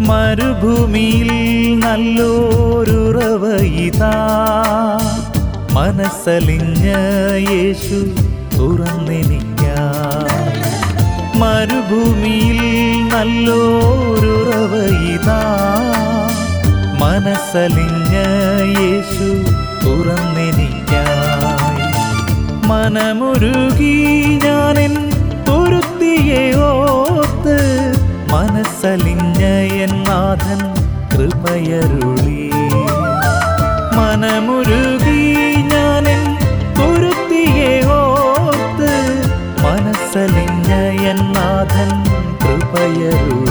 മരുഭൂമിയിൽ നല്ലൊരുറവ ഇതാ മനസ്സലിഞ്ഞ യേശു തുറന്നെനിക്കാം മരുഭൂമിയിൽ നല്ലൊരുറവ ഇതാ മനസ്സലിഞ്ഞ യേശു തുറന്നെനിക്കായി മനമുരുകി ഞാനെൻ പൊരുത്തിയെ ഓർത്ത് മനസ്സലിഞ്ഞ എൻ നാഥൻ കൃപയരുളി മനമുരുകി ഞാനെൻ പൊരുത്തിയെ ഓർത്ത് മനസ്സലിഞ്ഞ എൻ നാഥൻ കൃപയരുളി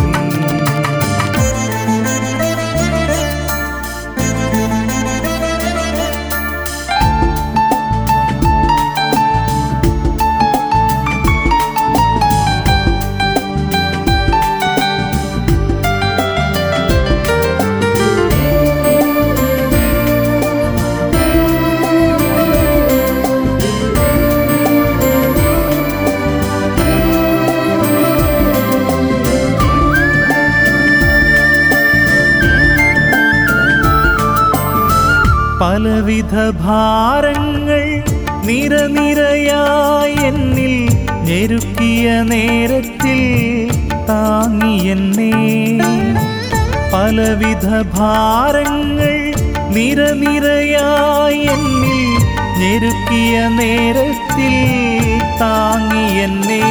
പലവിധ ഭാരങ്ങൾ നിരനിരയായി എന്നിൽ ഞെരുക്കിയ നേരത്തിൽ താങ്ങിയെന്നേ പലവിധ ഭാരങ്ങൾ നിരനിരയായി എന്നിൽ ഞെരുക്കിയ നേരത്തിൽ താങ്ങിയെന്നേ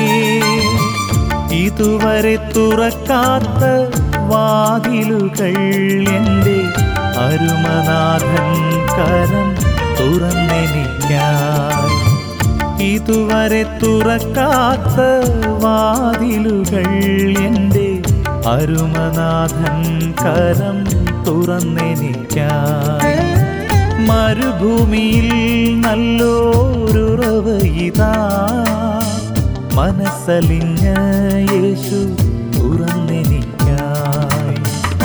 ഇതുവരെ തുറക്കാത്ത വാതിലുകൾ എൻ്റെ അരുമനാഥൻ കരം തുറന്നെനിക്കാൻ ഇതുവരെ തുറക്കാത്ത വാതിലുകൾ എൻ്റെ അരുമനാഥൻ കരം തുറന്നെനിക്കാൻ മരുഭൂമിയിൽ നല്ലൊരുറവ ഇതാ മനസ്സലിഞ്ഞ യേശു തുറന്നെനിക്കായി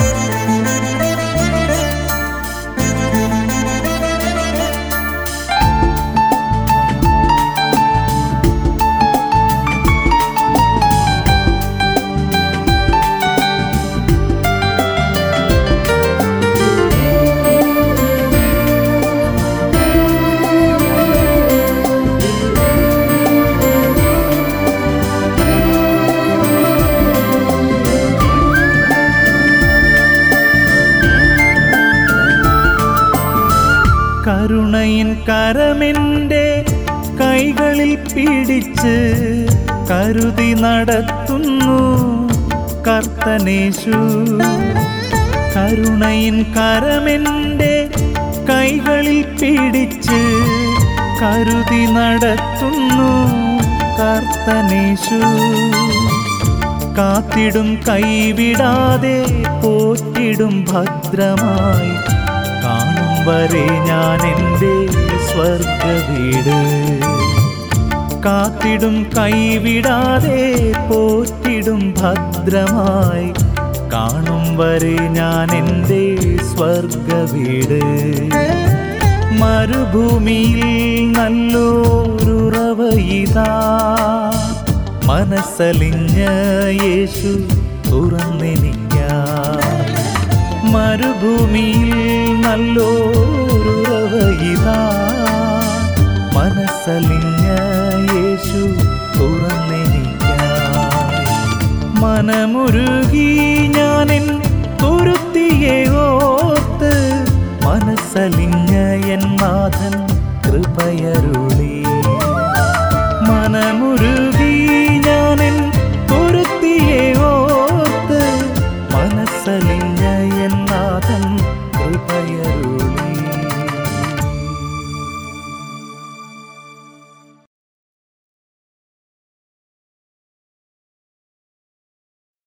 കരുണയിൻ കരമെൻ്റെ കൈകളിൽ പിടിച്ച് കരുതി നടത്തുന്നു കർത്തനേശു കരുണയിൻ കരമെൻ്റെ കൈകളിൽ പിടിച്ച് കരുതി നടത്തുന്നു കർത്തനേശു കാത്തിടും കൈവിടാതെ പോറ്റിടും ഭദ്രമായി കാണും വരെ ഞാൻ എൻ്റെ സ്വർഗ വീട് കാത്തിടും കൈവിടാതെ പോറ്റിടും ഭദ്രമായി കാണും വരെ ഞാൻ എൻ്റെ സ്വർഗ വീട് മരുഭൂമിയിൽ നല്ലൊരുറവ ഇതാ മനസ്സലിഞ്ഞ യേശു തുറന്നെനിക്കാൻ മരുഭൂമിയിൽ നല്ലൊരുറവ ഇതാ മനസ്സലിഞ്ഞ യേശു തുറന്നെനിക്കാൻ മനമുരുകി ഞാനെൻ തുരുത്തിയെ ഓർത്ത് മനസ്സലിഞ്ഞ എൻ നാഥൻ കൃപയരുളി മനമുരുകി ഞാനെൻ തുരുത്തിയെ ഓർത്ത് മനസ്സലിഞ്ഞ എൻ നാഥൻ കൃപയ